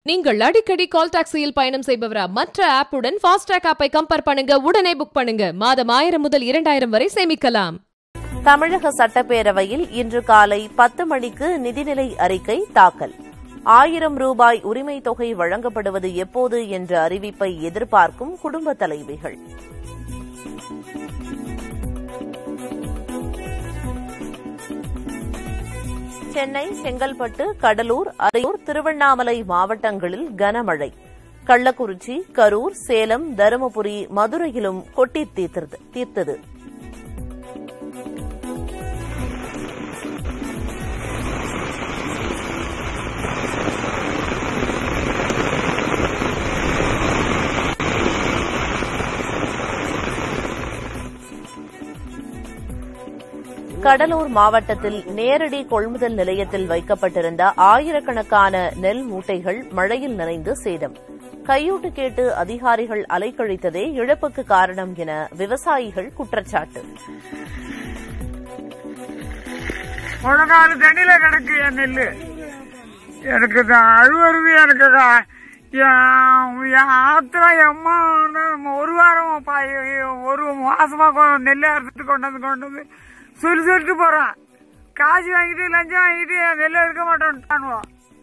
நீங்கள் அடிக்கடி கால் டாக்ஸியில் பயணம் செய்பவரா மற்ற ஆப்புடன் ஃபாஸ்டாக் ஆப்பை கம்பேர் பண்ணுங்க உடனே புக் பண்ணுங்க மாதம் ஆயிரம் முதல் இரண்டாயிரம் வரை சேமிக்கலாம் தமிழக சட்டப்பேரவையில் இன்று காலை பத்து மணிக்கு நிதிநிலை அறிக்கை தாக்கல் ஆயிரம் ரூபாய் உரிமை தொகை வழங்கப்படுவது எப்போது என்ற அறிவிப்பை எதிர்பார்க்கும் குடும்ப தலைவிகள் சென்னை செங்கல்பட்டு கடலூர் அரியலூர் திருவண்ணாமலை மாவட்டங்களில் கனமழை கள்ளக்குறிச்சி கரூர் சேலம் தருமபுரி மதுரையிலும் கொட்டி தீர்த்தது தீர்த்தது கடலூர் மாவட்டத்தில் நேரடி கொள்முதல் நிலையத்தில் வைக்கப்பட்டிருந்த ஆயிரக்கணக்கான நெல் மூட்டைகள் மழையில் நனைந்து சேதம் கையூட்டு கேட்டு அதிகாரிகள் அலைக்கழித்ததே இழப்புக்கு காரணம் என விவசாயிகள் குற்றச்சாட்டு முழங்காலு தண்ணியில கிடக்கு என் நெல்லு எனக்கு இது அழுவருது எனக்கு க- என் என் ஆத்திர எம்மா ஒரு வாரம் பா- ஒரு மாசமா கொ- நெல் அறுத்துட்டு கொண்டு வந்து கொண்டு வந்து சொல்லி சொல்லிட்டு போறான் காசு வாங்கிட்டு லஞ்சம் வாங்கிட்டு என் நெல் இருக்க மாட்டேன்ட்டானுவோம்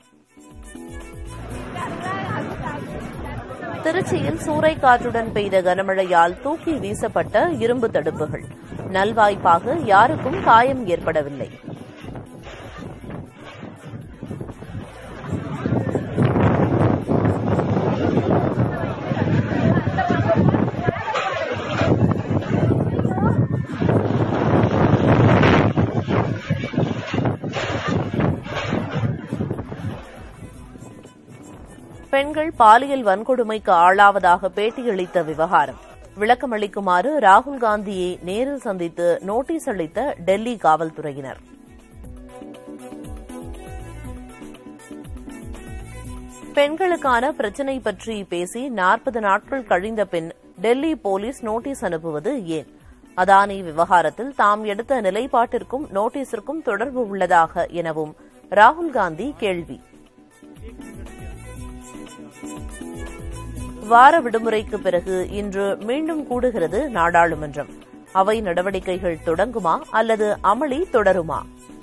திருச்சியில் சூறைக்காற்றுடன் பெய்த கனமழையால் தூக்கி வீசப்பட்ட இரும்பு தடுப்புகள் நல்வாய்ப்பாக யாருக்கும் காயம் ஏற்படவில்லை பெண்கள் பாலியல் வன்கொடுமைக்கு ஆளாவதாக பேட்டியளித்த விவகாரம் விளக்கமளிக்குமாறு ராகுல் காந்தியை நேரில் சந்தித்து நோட்டீஸ் அளித்த டெல்லி காவல்துறையினர் பெண்களுக்கான பிரச்சினை பற்றி பேசி நாற்பது நாட்கள் கழிந்த பின் டெல்லி போலீஸ் நோட்டீஸ் அனுப்புவது ஏன் அதானி விவகாரத்தில் தாம் எடுத்த நிலைப்பாட்டிற்கும் நோட்டீஸிற்கும் தொடர்பு உள்ளதாக எனவும் ராகுல் காந்தி கேள்வி வார விடுமுறைக்கு பிறகு இன்று மீண்டும் கூடுகிறது நாடாளுமன்றம் அவை நடவடிக்கைகள் தொடங்குமா அல்லது அமளி தொடருமா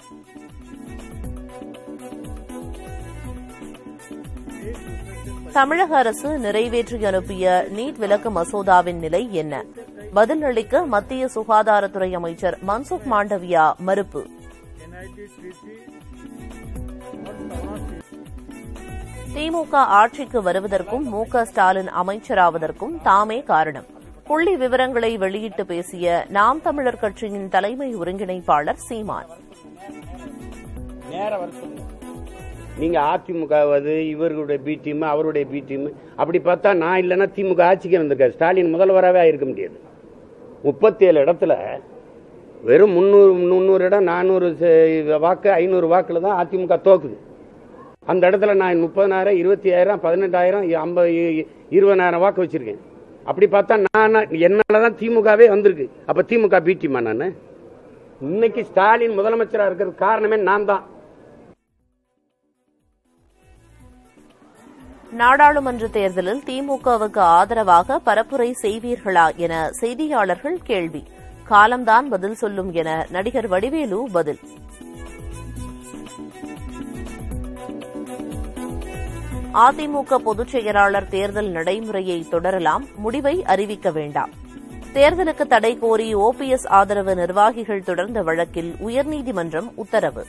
தமிழக அரசு நிறைவேற்றி அனுப்பிய நீட் விலக்கு மசோதாவின் நிலை என்ன பதில் அளிக்க மத்திய சுகாதாரத்துறை அமைச்சர் மன்சுக் மாண்டவியா மறுப்பு திமுக ஆட்சிக்கு வருவதற்கும் மு க ஸ்டாலின் அமைச்சராவதற்கும் தாமே காரணம் புள்ளி விவரங்களை வெளியிட்டு பேசிய நாம் தமிழர் கட்சியின் தலைமை ஒருங்கிணைப்பாளர் சீமான் நேர வர சொல்லுங்க நீங்க அதிமுகவது இவர்களுடைய பி டீம் அவருடைய பி டீம் அப்படி பார்த்தா நான் இல்லைன்னா திமுக ஆட்சிக்கு வந்திருக்காரு ஸ்டாலின் முதல்வராகவே ஆயிருக்க முடியாது முப்பத்தி ஏழு இடத்துல வெறும் முந்நூறு முந்நூறு இடம் நானூறு வாக்கு ஐநூறு வாக்குல தான் அதிமுக தோக்குது அந்த இடத்துல நான் முப்பதாயிரம் இருபத்தி ஆயிரம் பதினெட்டாயிரம் ஐம்பது இருபதாயிரம் வாக்கு வச்சிருக்கேன் அப்படி பார்த்தா நான் என்னால தான் திமுகவே வந்திருக்கு அப்ப திமுக பி டீமா நான் இன்னைக்கு ஸ்டாலின் முதலமைச்சரா இருக்கிறது காரணமே நான் தான் நாடாளுமன்ற தேர்தலில் திமுகவுக்கு ஆதரவாக பரப்புரை செய்வீர்களா என செய்தியாளர்கள் கேள்வி காலம்தான் பதில் சொல்லும் என நடிகர் வடிவேலு பதில் அதிமுக பொதுச் செயலாளர் தேர்தல் நடைமுறையை தொடரலாம் முடிவை அறிவிக்க வேண்டாம் தேர்தலுக்கு தடை கோரி ஓபிஎஸ் ஆதரவு நிர்வாகிகள் தொடர்ந்த வழக்கில் உயர்நீதிமன்றம் உத்தரவு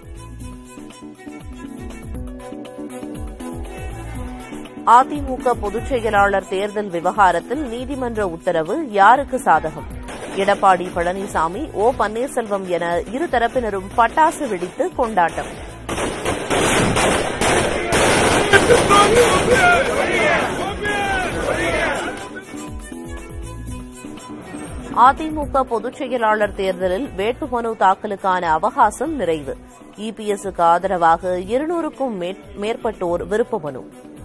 அதிமுக பொதுச் செயலாளர் தேர்தல் விவகாரத்தில் நீதிமன்ற உத்தரவு யாருக்கு சாதகம் எடப்பாடி பழனிசாமி ஓ பன்னீர்செல்வம் என இரு தரப்பினரும் பட்டாசு வெடித்து கொண்டாட்டம் அதிமுக பொதுச் செயலாளர் தேர்தலில் வேட்புமனு தாக்கலுக்கான அவகாசம் நிறைவு இபிஎஸ்க்கு ஆதரவாக இருநூறுக்கும் மேற்பட்டோர் விருப்ப மனு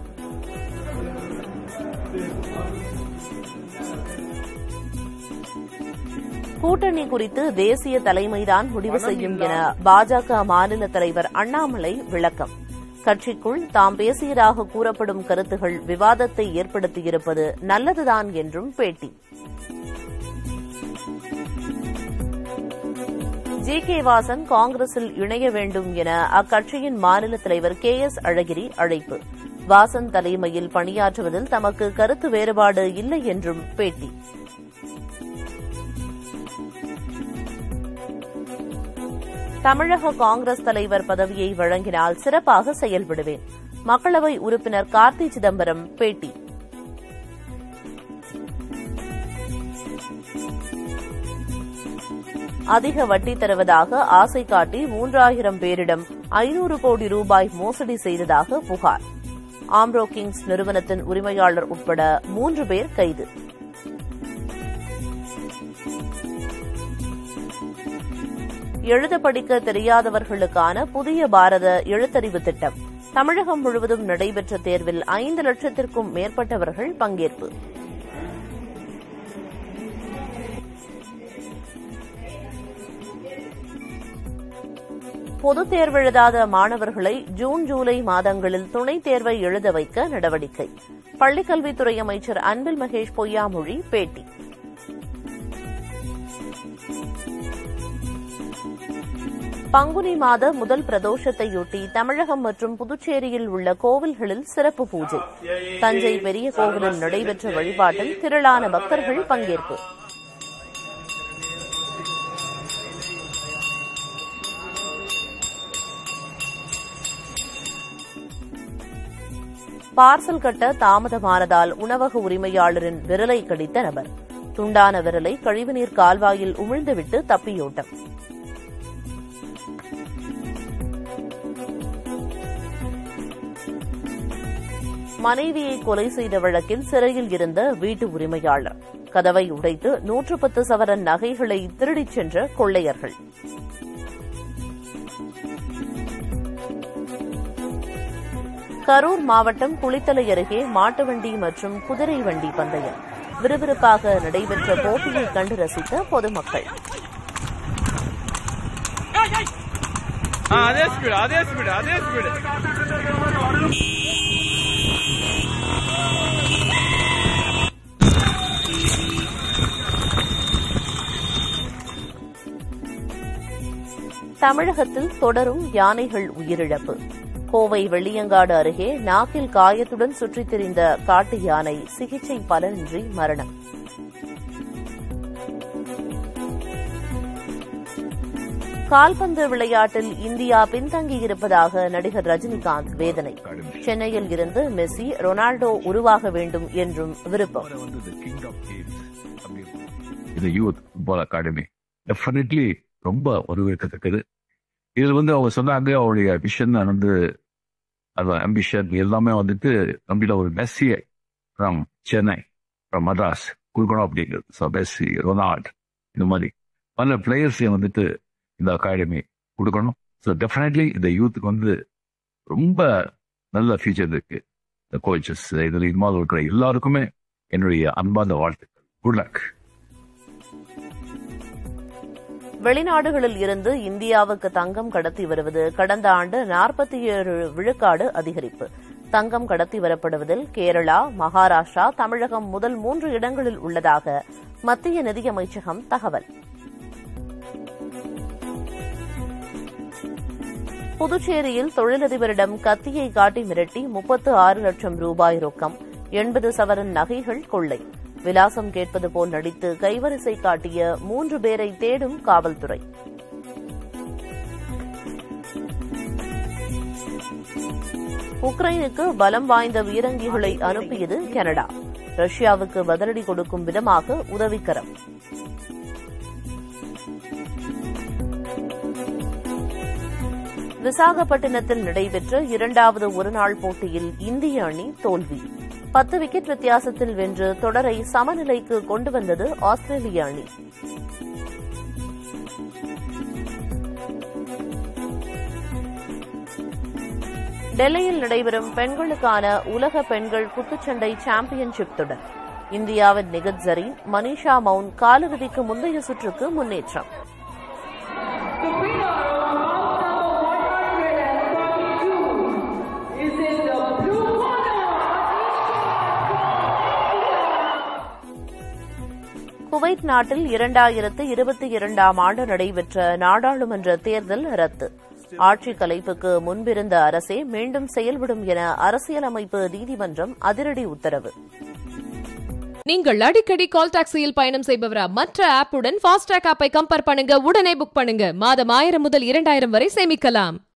கூட்டணி குறித்து தேசிய தலைமைதான் முடிவு செய்யும் என பாஜக மாநில தலைவர் அண்ணாமலை விளக்கம் கட்சிக்குள் தாம் பேசியதாக கூறப்படும் கருத்துகள் விவாதத்தை ஏற்படுத்தியிருப்பது நல்லதுதான் என்றும் பேட்டி ஜி கே வாசன் காங்கிரஸில் இணைய வேண்டும் என அக்கட்சியின் மாநில தலைவர் கே எஸ் அழகிரி அழைப்பு வாசன் தலைமையில் பணியாற்றுவதில் தமக்கு கருத்து வேறுபாடு இல்லை என்றும் பேட்டி தமிழக காங்கிரஸ் தலைவர் பதவியை வழங்கினால் சிறப்பாக செயல்படுவேன் மக்களவை உறுப்பினர் கார்த்தி சிதம்பரம் பேட்டி அதிக வட்டி தருவதாக ஆசை காட்டி மூன்றாயிரம் பேரிடம் ஐநூறு கோடி ரூபாய் மோசடி செய்ததாக புகார் ஆம்ரோ கிங்ஸ் நிறுவனத்தின் உரிமையாளர் உட்பட மூன்று பேர் கைது எழுத படிக்க தெரியாதவர்களுக்கான புதிய பாரத எழுத்தறிவு திட்டம் தமிழகம் முழுவதும் நடைபெற்ற தேர்வில் ஐந்து லட்சத்திற்கும் மேற்பட்டவர்கள் பங்கேற்பு பொதுத் தேர்வெழுதாத மாணவர்களை ஜூன் ஜூலை மாதங்களில் துணைத் தேர்வை எழுத வைக்க நடவடிக்கை பள்ளிக்கல்வித்துறை அமைச்சர் அன்பில் மகேஷ் பொய்யாமொழி பேட்டி பங்குனி மாத முதல் பிரதோஷத்தையொட்டி தமிழகம் மற்றும் புதுச்சேரியில் உள்ள கோவில்களில் சிறப்பு பூஜை தஞ்சை பெரிய கோவிலில் நடைபெற்ற வழிபாட்டில் திரளான பக்தர்கள் பங்கேற்பு பார்சல் கட்ட தாமதமானதால் உணவக உரிமையாளரின் விரலை கடித்த நபர் துண்டான விரலை கழிவுநீர் கால்வாயில் உமிழ்ந்துவிட்டு தப்பியோட்டம் மனைவியை கொலை செய்த வழக்கில் சிறையில் இருந்த வீட்டு உரிமையாளர் கதவை உடைத்து நூற்று பத்து சவரன் நகைகளை திருடிச் சென்ற கொள்ளையர்கள் கரூர் மாவட்டம் குளித்தலை அருகே மாட்டு வண்டி மற்றும் குதிரை வண்டி பந்தயம் விறுவிறுப்பாக நடைபெற்ற போட்டியை கண்டு ரசித்த பொதுமக்கள் ஆ, அதே ஸ்பீடு அதே ஸ்பீடு அதே ஸ்பீடு தமிழகத்தில் தொடரும் யானைகள் உயிரிழப்பு கோவை வெள்ளியங்காடு அருகே நாக்கில் காயத்துடன் சுற்றித் திரிந்த காட்டு யானை சிகிச்சை பலனின்றி மரணம் கால்பந்து விளையாட்டில் இந்தியா பின்தங்கியிருப்பதாக நடிகர் ரஜினிகாந்த் வேதனை சென்னையில் இருந்து மெஸ்ஸி ரொனால்டோ உருவாக வேண்டும் என்றும் விருப்பம் வந்து the king of games அப்படின்னு இது யூத் ஃபுட்பால் அகாடமி டெஃபினெட்லி ரொம்ப வரவேற்கத்தக்கது இதில் வந்து அவங்க சொன்னாங்க அவருடைய விஷன் வந்து அது அம்பிஷன் எல்லாமே வந்துட்டு நம்மள ஒரு மெஸ்ஸியை ஃப்ரம் சென்னை ஃப்ரம் மദ്രാஸ் கொடுக்கணும் அப்படிங்கிறது ஸோ மெஸ்ஸி ரொனால்ட் இந்த மாதிரி பல பிளேயர்ஸையும் வந்துட்டு இந்த அகாடமி கொடுக்கணும் ஸோ டெஃபினெட்லி இந்த யூத்துக்கு வந்து ரொம்ப நல்ல ஃபியூச்சர் இருக்கு இந்த கோச்சஸ் இதில் இன்வால்வ் இருக்கிற எல்லாருக்குமே என்னுடைய அன்பார்ந்த வாழ்த்துக்கள் குட் லக் வெளிநாடுகளில் இருந்து இந்தியாவுக்கு தங்கம் கடத்தி வருவது கடந்த ஆண்டு நாற்பத்தி ஏழு விழுக்காடு அதிகரிப்பு தங்கம் கடத்தி வரப்படுவதில் கேரளா மகாராஷ்டிரா தமிழகம் முதல் மூன்று இடங்களில் உள்ளதாக மத்திய நிதியமைச்சகம் தகவல் புதுச்சேரியில் தொழிலதிபரிடம் கத்தியை காட்டி மிரட்டி முப்பத்து ஆறு லட்சம் ரூபாய் ரொக்கம் எண்பது சவரன் நகைகள் கொள்ளை விலாசம் கேட்பது போல் நடித்து கைவரிசை காட்டிய மூன்று பேரை தேடும் காவல்துறை உக்ரைனுக்கு பலம் வாய்ந்த வீரங்கிகளை அனுப்பியது கனடா ரஷ்யாவுக்கு பதிலடி கொடுக்கும் விதமாக உதவிக்கரம் விசாகப்பட்டினத்தில் நடைபெற்ற இரண்டாவது ஒருநாள் போட்டியில் இந்திய அணி தோல்வி பத்து விக்கெட் வித்தியாசத்தில் வென்று தொடரை சமநிலைக்கு கொண்டு வந்தது ஆஸ்திரேலிய அணி டெல்லியில் நடைபெறும் பெண்களுக்கான உலக பெண்கள் குத்துச்சண்டை சாம்பியன்ஷிப் தொடர் இந்தியாவின் நிகத் ஜரீன் மனிஷா மவுன் காலிறுதிக்கு முந்தைய சுற்றுக்கு முன்னேற்றம் குவைத் நாட்டில் இரண்டாயிரத்து இருபத்தி இரண்டாம் ஆண்டு நடைபெற்ற நாடாளுமன்ற தேர்தல் ரத்து ஆட்சி கலைப்புக்கு முன்பிருந்த அரசே மீண்டும் செயல்படும் என அரசியலமைப்பு நீதிமன்றம் அதிரடி உத்தரவு நீங்கள் அடிக்கடி கால் டாக்ஸியில் பயணம் செய்பவரா மற்ற ஆப்புடன் ஃபாஸ்டாக் ஆப்பை கம்பேர் பண்ணுங்க உடனே புக் பண்ணுங்க மாதம் ஆயிரம் முதல் இரண்டாயிரம் வரை சேமிக்கலாம்